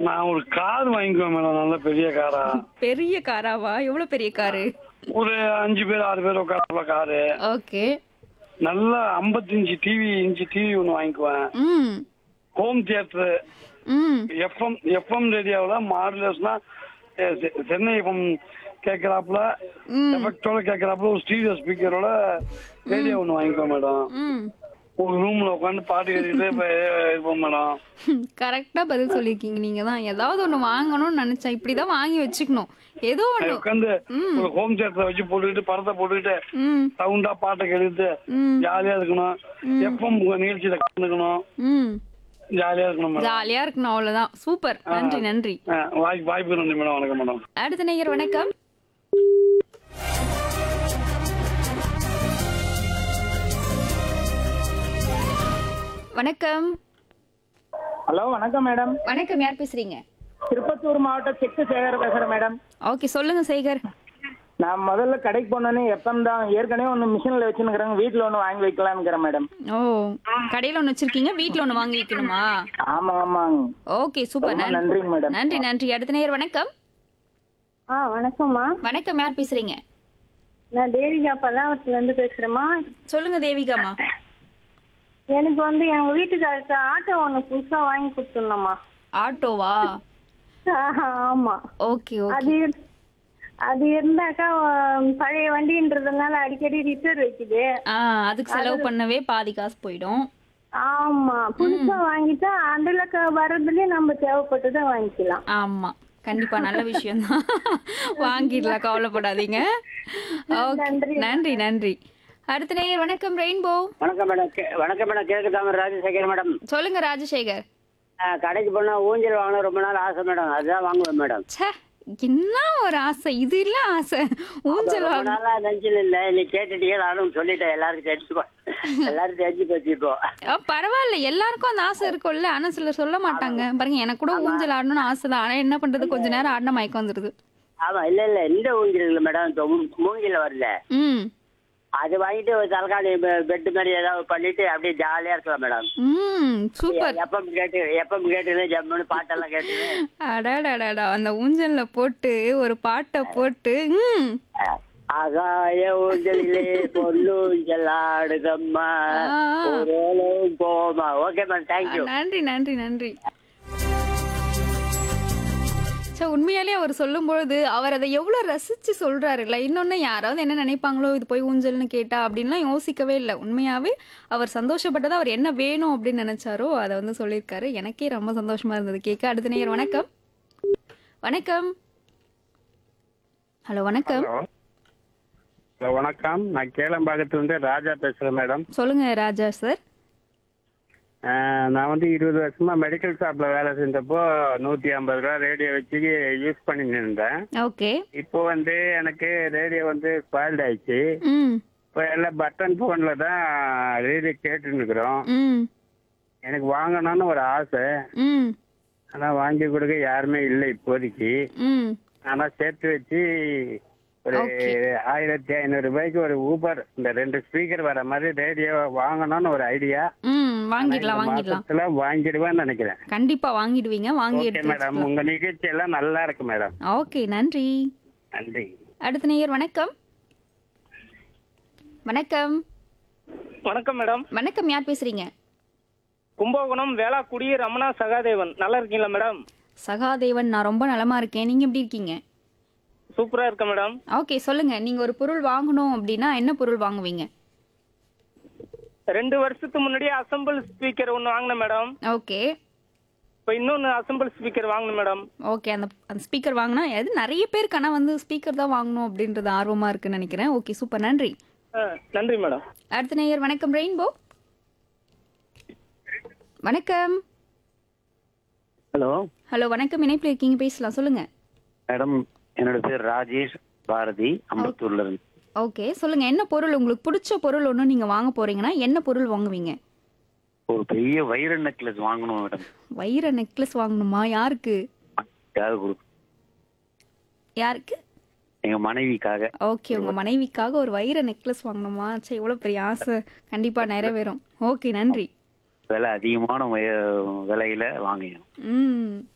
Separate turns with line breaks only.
நான் ஒரு கார் வாங்கிக்குவேன் மேடம் நல்ல பெரிய காரா
பெரிய காராவா எவ்வளவு பெரிய காரு
ஒரு அஞ்சு பேர் ஆறு பேர் உட்கார காரு
ஓகே
நல்ல 55 இன்ச்சு டிவி இன்ச்சு டிவி ஒன்று வாங்கிக்குவேன்
ம்
ஹோம் தியேட்டர்
ம்
எஃப்எம் எஃப்எம் ரேடியோவில் மாடுலேஷனா சென்னை எஃப்எம் கேட்குறாப்புல
ம்.
எஃபெக்டோட கேட்குறாப்புல ஒரு ஸ்டீரியோ ஸ்பீக்கரோட ரேடியோ ஒன்று வாங்கிக்குவேன் மேடம்
ம்
ஒரு ரூம்ல உட்காந்து பாட்டு கேட்டுக்கிட்டே இப்ப இருப்போம் மேடம்
கரெக்டா பதில் சொல்லியிருக்கீங்க நீங்க தான் ஏதாவது ஒண்ணு வாங்கணும்னு நினைச்சேன் இப்படிதான் வாங்கி வச்சுக்கணும் ஏதோ ஒண்ணு
உட்காந்து ஒரு ஹோம் தியேட்டரை வச்சு போட்டுக்கிட்டு படத்தை போட்டுக்கிட்டு
ம்
சவுண்டா பாட்டை கேட்டுக்கிட்டு
ம்
ஜாலியா இருக்கணும் எஃப்எம் நிகழ்ச்சியில கலந்துக்கணும்
ம்
ஜாலியா இருக்கணும் மேடம்
ஜாலியா இருக்கணும் அவ்வளவுதான் சூப்பர் நன்றி நன்றி
ஆ, வாய்ப்பு வாய்ப்பு நன்றி மேடம் வணக்கம் மேடம்
அடுத்த நேயர் வணக்கம் வணக்கம்
ஹலோ வணக்கம் மேடம்
வணக்கம் யார் பேசுறீங்க
திருப்பத்தூர் மாவட்டம் செக்கு சேகர் பேசுறேன் மேடம்
ஓகே சொல்லுங்க சேகர்
நான் முதல்ல கடைக்கு போனோன்னே எப்பம் தான் ஏற்கனவே ஒன்று மிஷினில் வச்சுருக்கிறேங்க வீட்டில் ஒன்று வாங்கி வைக்கலாம்ங்கிறேன் மேடம்
ஓ கடையில ஒண்ணு வச்சிருக்கீங்க வீட்ல ஒண்ணு வாங்கி வைக்கணுமா
ஆமாம் ஆமாங்க
ஓகே சூப்பர்
ரொம்ப
நன்றி
நன்றிங்க மேடம்
நன்றி நன்றி அடுத்த நேயர் வணக்கம்
ஆ வணக்கம்மா
வணக்கம் யார் பேசுறீங்க
நான் தேவிகா பல்லாவரத்துல இருந்து பேசுறேம்மா
சொல்லுங்க தேவிகாமா
எனக்கு வந்து எங்க வீட்டுக்காரருக்கு ஆட்டோ ஒண்ணு புதுசா வாங்கி கொடுத்துடணும்மா
ஆட்டோவா
ஆமா
ஓகே ஓகே
அது இரு- அது இருந்தாக்கா ஆம், பழைய வண்டின்றதுனால அடிக்கடி ரிப்பேர் வைக்குது
ஆ அதுக்கு செலவு பண்ணவே பாதி காசு போயிடும்
ஆமா புதுசா வாங்கிட்டா அதுல க- வர்றதுலயே நம்ம தேவைப்பட்டதை வாங்கிக்கலாம்
ஆமா கண்டிப்பா நல்ல விஷயம் தான் வாங்கிடலாம் கவலைப்படாதீங்க ஓகே நன்றி நன்றி அடுத்த நேயர் வணக்கம் ரெயின்போ
வணக்கம் மேடம் கே- வணக்கம் மேடம் கிழக்கு தாமரை ராஜசேகர் மேடம்
சொல்லுங்க ராஜசேகர்
ஆ, கடைக்கு போனா ஊஞ்சல் வாங்கணும் ரொம்ப நாள் ஆசை மேடம் அதுதான் வாங்குவேன் மேடம்
ச்சே என்ன ஒரு ஆசை இது இல்ல ஆசை ஊஞ்சல்
ரொம்ப
வாங்க
நாளா நெஞ்சில் இல்ல நீ கேட்டுட்டீங்க நானும் சொல்லிட்டேன் எல்லாரும் தெரிஞ்சு எல்லாரும் தெரிஞ்சு போச்சு இப்போ
ஆ, பரவாயில்ல எல்லாருக்கும் அந்த ஆசை இருக்கும்ல ஆனா சிலர் சொல்ல மாட்டாங்க பாருங்க எனக்கு கூட ஊஞ்சல் ஆடணும்னு ஆசை தான் ஆனா என்ன பண்றது கொஞ்ச நேரம் ஆடினா மயக்கம் வந்துருது
ஆமா இல்ல இல்ல இந்த ஊஞ்சல் இல்ல மேடம் இந்த மூ- மூங்கில வரல
ம்
அது வாங்கிட்டு ஒரு தலகாணி பெட் மாதிரி ஏதாவது பண்ணிட்டு அப்படியே ஜாலியா இருக்கலாம் மேடம்
ம் சூப்பர்
எப்பம் கேட்டு எப்பம் கேட்டு ஜம்முன்னு பாட்டெல்லாம் கேட்டு
அடாடாடாடா அந்த ஊஞ்சல்ல போட்டு ஒரு பாட்டை போட்டு ம்
ஆகாய ஊஞ்சலிலே பொல்லூஞ்சல் ஆடுதம்மா
ஆ.
ஒரு போமா ஓகே மேடம் தேங்க்யூ
நன்றி நன்றி நன்றி சோ உண்மையாலே அவர் சொல்லும்பொழுது அவர் அதை எவ்வளவு ரசிச்சு சொல்றாருல்ல இன்னொன்னு யாராவது என்ன நினைப்பாங்களோ இது போய் ஊஞ்சல்னு கேட்டா அப்படின்லாம் யோசிக்கவே இல்லை உண்மையாவே அவர் சந்தோஷப்பட்டதா அவர் என்ன வேணும் அப்படின்னு நினைச்சாரோ அதை வந்து சொல்லியிருக்காரு எனக்கே ரொம்ப சந்தோஷமா இருந்தது கேட்க அடுத்த நேயர் வணக்கம் வணக்கம் ஹலோ வணக்கம்
ஹலோ வணக்கம் நான் கேளம்பாக்கத்துலேருந்து ராஜா பேசுகிறேன் மேடம்
சொல்லுங்க ராஜா சார்
அஹ், நான் வந்து இருபது வருஷமா மெடிக்கல் ஷாப்பில் வேலை செஞ்சப்போ நூற்றி ஐம்பது ரூபா ரேடியோ வச்சு யூஸ் பண்ணிட்டு இருந்தேன்
ஓகே
இப்போ வந்து எனக்கு ரேடியோ வந்து ஸ்பாயில்ட் ஆயிடுச்சு
ம்
இப்போ எல்லாம் பட்டன் ஃபோனில் தான் ரேடியோ கேட்டுன்னு இருக்கிறோம்
ம்
எனக்கு வாங்கணும்னு ஒரு ஆசை
ம்
ஆனால் வாங்கி கொடுக்க யாருமே இல்லை இப்போதைக்கு
ம்
ஆனால் சேர்த்து வச்சு ஒரு
Okay.
ஆயிரத்தி ஐநூறு ரூபாய்க்கு ஒரு ஊபர் இந்த ரெண்டு ஸ்பீக்கர் வர மாதிரி ரேடியோ வாங்கணும்னு ஒரு ஐடியா
ம் வாங்கிடலாம் வாங்கிடலாம்
மாசத்துல வாங்கிடுவேன்னு நினைக்கிறேன்
கண்டிப்பா வாங்கிடுவீங்க வாங்கி
ஓகே
எடுத்து
மேடம் உங்க நிகழ்ச்சி எல்லாம் நல்லா இருக்கு மேடம்
ஓகே நன்றி
நன்றி
அடுத்த நேயர் வணக்கம் வணக்கம்
வணக்கம் மேடம்
வணக்கம் யார் பேசுறீங்க
கும்பகோணம் வேளாக்குடி ரமணா சகாதேவன் நல்லா இருக்கீங்களா மேடம்
சகாதேவன் நான் ரொம்ப நலமா இருக்கேன் நீங்க எப்படி இருக்கீங்க
சூப்பரா இருக்க மேடம்
ஓகே சொல்லுங்க நீங்க ஒரு பொருள் வாங்கணும் அப்படின்னா என்ன பொருள் வாங்குவீங்க
ரெண்டு வருஷத்துக்கு முன்னாடியே அசம்பிள் ஸ்பீக்கர் ஒன்று வாங்கினேன் மேடம்
ஓகே
இப்போ இன்னொன்று அசம்பிள் ஸ்பீக்கர் வாங்கணும் மேடம்
ஓகே அந்த அந்த ஸ்பீக்கர் வாங்கினா அது நிறைய பேருக்கு ஆனால் வந்து ஸ்பீக்கர் தான் வாங்கணும் அப்படின்றது ஆர்வமா இருக்குன்னு நினைக்கிறேன் ஓகே சூப்பர் நன்றி
ஆ நன்றி மேடம்
அடுத்த நேயர் வணக்கம் ரெயின்போ வணக்கம்
ஹலோ
ஹலோ வணக்கம் இணைப்பில் இருக்கீங்க பேசலாம் சொல்லுங்க
மேடம் என்னோட பேர் ராஜேஷ் பாரதி அம்பத்தூர்ல இருந்து
ஓகே சொல்லுங்க என்ன பொருள் உங்களுக்கு பிடிச்ச பொருள் ஒன்று நீங்க வாங்க போறீங்கன்னா என்ன பொருள் வாங்குவீங்க
ஒரு பெரிய வைர நெக்லஸ் வாங்கணும் மேடம்
வைர நெக்லஸ் வாங்கணுமா யாருக்கு
யாரு கொடு
யாருக்கு
எங்க மனைவிக்காக
ஓகே உங்க மனைவிக்காக ஒரு வைர நெக்லஸ் வாங்கணுமா சரி இவ்வளவு பெரிய ஆசை கண்டிப்பா நிறைவேறும் ஓகே நன்றி
விலை அதிகமான வய- விலையில வாங்கணும்
ம்